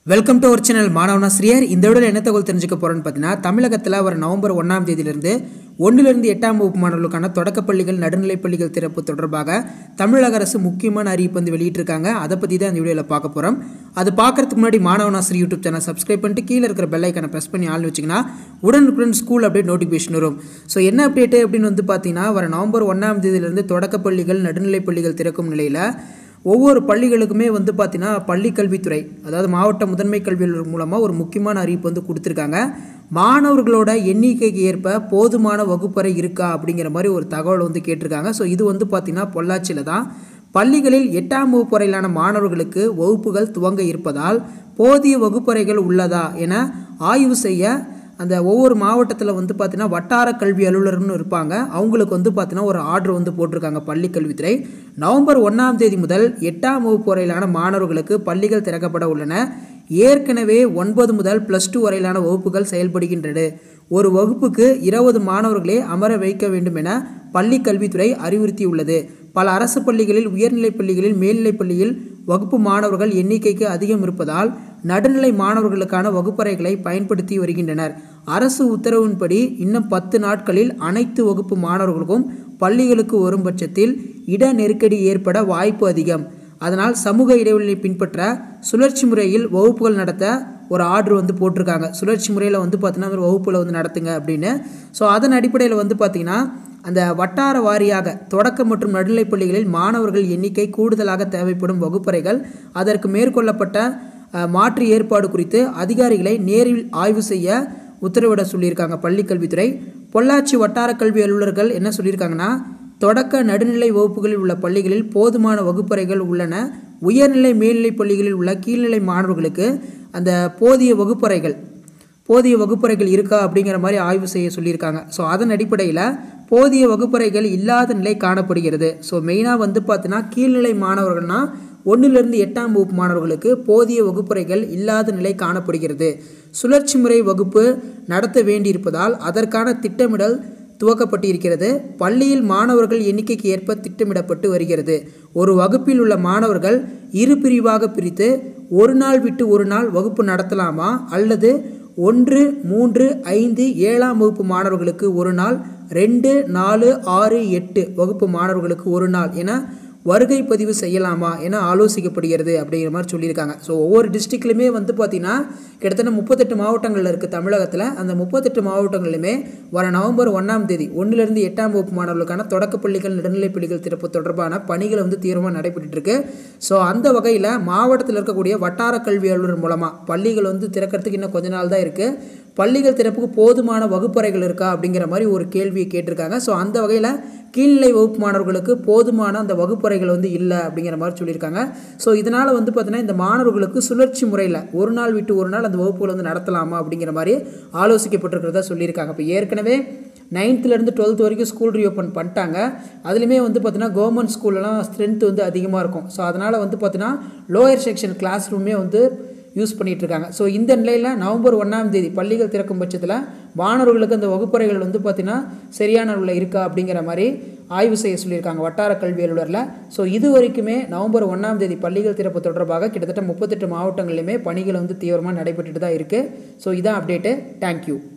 welcome to our channel மாணவனாசிரியர் இந்த வீடியோவில் என்ன தகவல் தெரிஞ்சுக்க போகிறோன்னு பார்த்தீங்கன்னா தமிழகத்தில் வர நவம்பர் ஒன்றாம் தேதியிலிருந்து ஒன்றிலிருந்து எட்டாம் வகுப்பு மாணவர்களுக்கான தொடக்கப் பள்ளிகள் நடுநிலைப் பள்ளிகள் திறப்பு தொடர்பாக தமிழக அரசு முக்கியமான அறிவிப்பு வந்து வெளியிட்டிருக்காங்க அதை பற்றி தான் இந்த வீடியோவில் பார்க்க போகிறோம் அது பார்க்கறதுக்கு முன்னாடி மாணவனாசிரியர் யூடியூப் சேனல் சப்ஸ்கிரைப் பண்ணிட்டு கீழே இருக்கிற பெல் ஐக்கனை ப்ரெஸ் பண்ணி ஆள் வச்சிங்கன்னா உடனுக்குடன் ஸ்கூல் அப்டேட் நோட்டிஃபிகேஷன் வரும் ஸோ என்ன அப்டேட்டு அப்படின்னு வந்து பார்த்தீங்கன்னா வர நவம்பர் ஒன்றாம் தேதியிலிருந்து தொடக்கப் பள்ளிகள் நடுநிலைப் பள்ளிகள் திறக்கும் நிலையில் ஒவ்வொரு பள்ளிகளுக்குமே வந்து பார்த்தீங்கன்னா பள்ளி கல்வித்துறை அதாவது மாவட்ட முதன்மை கல்வி அலுவலர் மூலமாக ஒரு முக்கியமான அறிவிப்பு வந்து கொடுத்துருக்காங்க மாணவர்களோட எண்ணிக்கைக்கு ஏற்ப போதுமான வகுப்பறை இருக்கா அப்படிங்கிற மாதிரி ஒரு தகவல் வந்து கேட்டிருக்காங்க ஸோ இது வந்து பார்த்திங்கன்னா பொள்ளாச்சியில் தான் பள்ளிகளில் எட்டாம் வகுப்பு வரையிலான மாணவர்களுக்கு வகுப்புகள் துவங்க இருப்பதால் போதிய வகுப்பறைகள் உள்ளதா என ஆய்வு செய்ய அந்த ஒவ்வொரு மாவட்டத்தில் வந்து பார்த்தீங்கன்னா வட்டார கல்வி அலுவலர்னு இருப்பாங்க அவங்களுக்கு வந்து பார்த்தீங்கன்னா ஒரு ஆர்டர் வந்து போட்டிருக்காங்க பள்ளி கல்வித்துறை நவம்பர் ஒன்றாம் தேதி முதல் எட்டாம் வகுப்பு வரையிலான மாணவர்களுக்கு பள்ளிகள் திறக்கப்பட உள்ளன ஏற்கனவே ஒன்பது முதல் ப்ளஸ் டூ வரையிலான வகுப்புகள் செயல்படுகின்றது ஒரு வகுப்புக்கு இருபது மாணவர்களே அமர வைக்க வேண்டும் என பள்ளி கல்வித்துறை அறிவுறுத்தியுள்ளது பல அரசு பள்ளிகளில் உயர்நிலைப் பள்ளிகளில் மேல்நிலைப் பள்ளியில் வகுப்பு மாணவர்கள் எண்ணிக்கைக்கு அதிகம் இருப்பதால் நடுநிலை மாணவர்களுக்கான வகுப்பறைகளை பயன்படுத்தி வருகின்றனர் அரசு உத்தரவின்படி இன்னும் பத்து நாட்களில் அனைத்து வகுப்பு மாணவர்களுக்கும் பள்ளிகளுக்கு வரும் பட்சத்தில் இட நெருக்கடி ஏற்பட வாய்ப்பு அதிகம் அதனால் சமூக இடைவெளியை பின்பற்ற சுழற்சி முறையில் வகுப்புகள் நடத்த ஒரு ஆர்டர் வந்து போட்டிருக்காங்க சுழற்சி முறையில் வந்து பார்த்தீங்கன்னா வகுப்புகளை வந்து நடத்துங்க அப்படின்னு ஸோ அதன் அடிப்படையில் வந்து பார்த்திங்கன்னா அந்த வட்டார வாரியாக தொடக்க மற்றும் நடுநிலைப் பள்ளிகளில் மாணவர்கள் எண்ணிக்கை கூடுதலாக தேவைப்படும் வகுப்பறைகள் அதற்கு மேற்கொள்ளப்பட்ட அஹ், மாற்று ஏற்பாடு குறித்து அதிகாரிகளை நேரில் ஆய்வு செய்ய உத்தரவிட சொல்லியிருக்காங்க பள்ளிக்கல்வித்துறை பொள்ளாச்சி வட்டார கல்வி அலுவலர்கள் என்ன சொல்லியிருக்காங்கன்னா தொடக்க நடுநிலை வகுப்புகளில் உள்ள பள்ளிகளில் போதுமான வகுப்பறைகள் உள்ளன உயர்நிலை மேல்நிலைப் பள்ளிகளில் உள்ள கீழ்நிலை மாணவர்களுக்கு அந்த போதிய வகுப்பறைகள் போதிய வகுப்பறைகள் இருக்கா அப்படிங்கிற மாதிரி ஆய்வு செய்ய சொல்லியிருக்காங்க ஸோ அதன் அடிப்படையில் போதிய வகுப்பறைகள் இல்லாத நிலை காணப்படுகிறது ஸோ மெயினாக வந்து பார்த்தீங்கன்னா கீழ்நிலை மாணவர்கள்னா ஒன்றிலிருந்து எட்டாம் வகுப்பு மாணவர்களுக்கு போதிய வகுப்பறைகள் இல்லாத நிலை காணப்படுகிறது சுழற்சி முறை வகுப்பு நடத்த வேண்டியிருப்பதால் அதற்கான திட்டமிடல் துவக்கப்பட்டிருக்கிறது பள்ளியில் மாணவர்கள் எண்ணிக்கைக்கு ஏற்ப திட்டமிடப்பட்டு வருகிறது ஒரு வகுப்பில் உள்ள மாணவர்கள் இரு பிரிவாக பிரித்து ஒரு நாள் விட்டு ஒரு நாள் வகுப்பு நடத்தலாமா அல்லது ஒன்று மூன்று ஐந்து ஏழாம் வகுப்பு மாணவர்களுக்கு ஒரு நாள் ரெண்டு நாலு ஆறு எட்டு வகுப்பு மாணவர்களுக்கு ஒரு நாள் என வருகை பதிவு செய்யலாமா என ஆலோசிக்கப்படுகிறது அப்படிங்கிற மாதிரி சொல்லியிருக்காங்க ஸோ ஒவ்வொரு டிஸ்ட்ரிக்ட்லையுமே வந்து பார்த்திங்கன்னா கிட்டத்தட்ட முப்பத்தெட்டு மாவட்டங்கள் இருக்குது தமிழகத்தில் அந்த முப்பத்தெட்டு மாவட்டங்களிலுமே வர நவம்பர் ஒன்றாம் தேதி ஒன்றிலிருந்து எட்டாம் வகுப்பு மாணவர்களுக்கான தொடக்கப் பள்ளிகள் நடுநிலைப் பள்ளிகள் திறப்பு தொடர்பான பணிகள் வந்து தீவிரமாக நடைபெற்றுட்டு இருக்கு ஸோ அந்த வகையில் மாவட்டத்தில் இருக்கக்கூடிய வட்டார கல்வி அலுவலர் மூலமாக பள்ளிகள் வந்து திறக்கிறதுக்கு இன்னும் கொஞ்ச நாள் தான் இருக்குது பள்ளிகள் திறப்புக்கு போதுமான வகுப்பறைகள் இருக்கா அப்படிங்கிற மாதிரி ஒரு கேள்வியை கேட்டிருக்காங்க ஸோ அந்த வகையில் கீழ்நிலை வகுப்பு மாணவர்களுக்கு போதுமான அந்த வகுப்பறைகள் வந்து இல்லை அப்படிங்கிற மாதிரி சொல்லியிருக்காங்க ஸோ இதனால் வந்து பார்த்தீங்கன்னா இந்த மாணவர்களுக்கு சுழற்சி முறையில் ஒரு நாள் விட்டு ஒரு நாள் அந்த வகுப்புகள் வந்து நடத்தலாமா அப்படிங்கிற மாதிரி ஆலோசிக்கப்பட்டிருக்கிறதா சொல்லியிருக்காங்க இப்போ ஏற்கனவே நைன்த்துலேருந்து டுவெல்த் வரைக்கும் ஸ்கூல் ரீஓப்பன் பண்ணிட்டாங்க அதுலேயுமே வந்து பார்த்தீங்கன்னா கவர்மெண்ட் ஸ்கூல்லலாம் ஸ்ட்ரென்த் வந்து அதிகமாக இருக்கும் ஸோ அதனால் வந்து பார்த்தீங்கன்னா லோயர் செக்ஷன் கிளாஸ் ரூமே வந்து யூஸ் பண்ணிட்டு இருக்காங்க ஸோ இந்த நிலையில் நவம்பர் ஒன்றாம் தேதி பள்ளிகள் திறக்கும் பட்சத்தில் மாணவர்களுக்கு அந்த வகுப்பறைகள் வந்து பார்த்திங்கன்னா சரியான அளவில் இருக்கா அப்படிங்கிற மாதிரி ஆய்வு செய்ய சொல்லியிருக்காங்க வட்டார கல்வி அலுவலரில் ஸோ இது வரைக்குமே நவம்பர் ஒன்றாம் தேதி பள்ளிகள் திறப்பு தொடர்பாக கிட்டத்தட்ட முப்பத்தெட்டு மாவட்டங்களிலுமே பணிகள் வந்து தீவிரமாக நடைபெற்றுட்டு தான் இருக்குது ஸோ இதான் அப்டேட்டு தேங்க்யூ